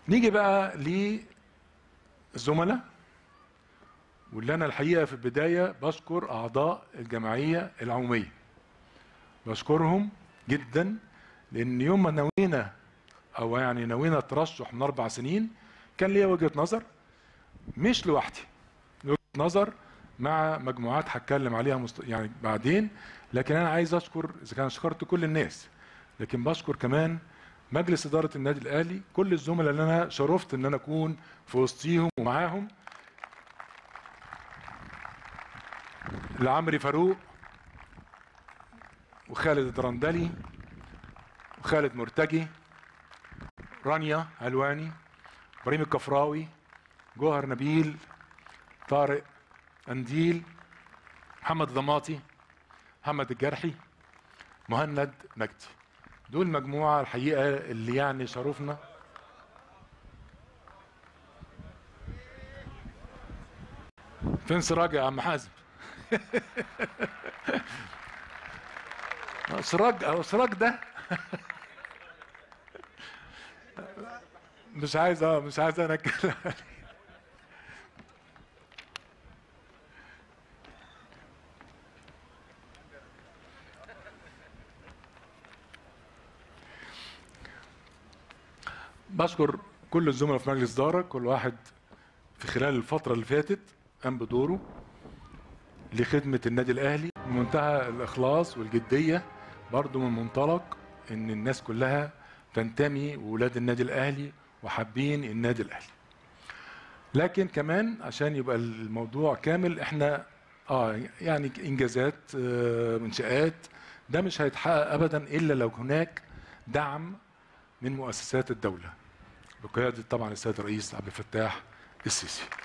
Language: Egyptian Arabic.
نيجي بقى للزملاء واللي انا الحقيقه في البدايه بشكر اعضاء الجمعيه العموميه بشكرهم جدا لان يوم ما نوينا او يعني نوينا الترشح من اربع سنين كان ليا وجهه نظر مش لوحدي وجهه نظر مع مجموعات هتكلم عليها مست... يعني بعدين لكن انا عايز اشكر اذا كان شكرت كل الناس لكن بشكر كمان مجلس اداره النادي الاهلي كل الزملاء اللي انا شرفت ان انا اكون في وسطيهم ومعاهم لعمري فاروق وخالد الدرندلي وخالد مرتجي رانيا علواني ابراهيم الكفراوي جوهر نبيل طارق انديل محمد ضماطي محمد الجرحي مهند مجدي دول مجموعة الحقيقة اللي يعني شرفنا فين سراج يا عم حازم سراج أو سراج ده مش عايز اه مش عايز انا اتكلم عليه بشكر كل الزملاء في مجلس إدارة كل واحد في خلال الفترة اللي فاتت قام بدوره لخدمة النادي الأهلي بمنتهى الإخلاص والجدية برضو من منطلق إن الناس كلها تنتمي وولاد النادي الأهلي وحابين النادي الأهلي لكن كمان عشان يبقى الموضوع كامل احنا اه يعني انجازات آه منشآت ده مش هيتحقق ابدا الا لو هناك دعم من مؤسسات الدولة بقيادة طبعا السيد الرئيس عبد الفتاح السيسي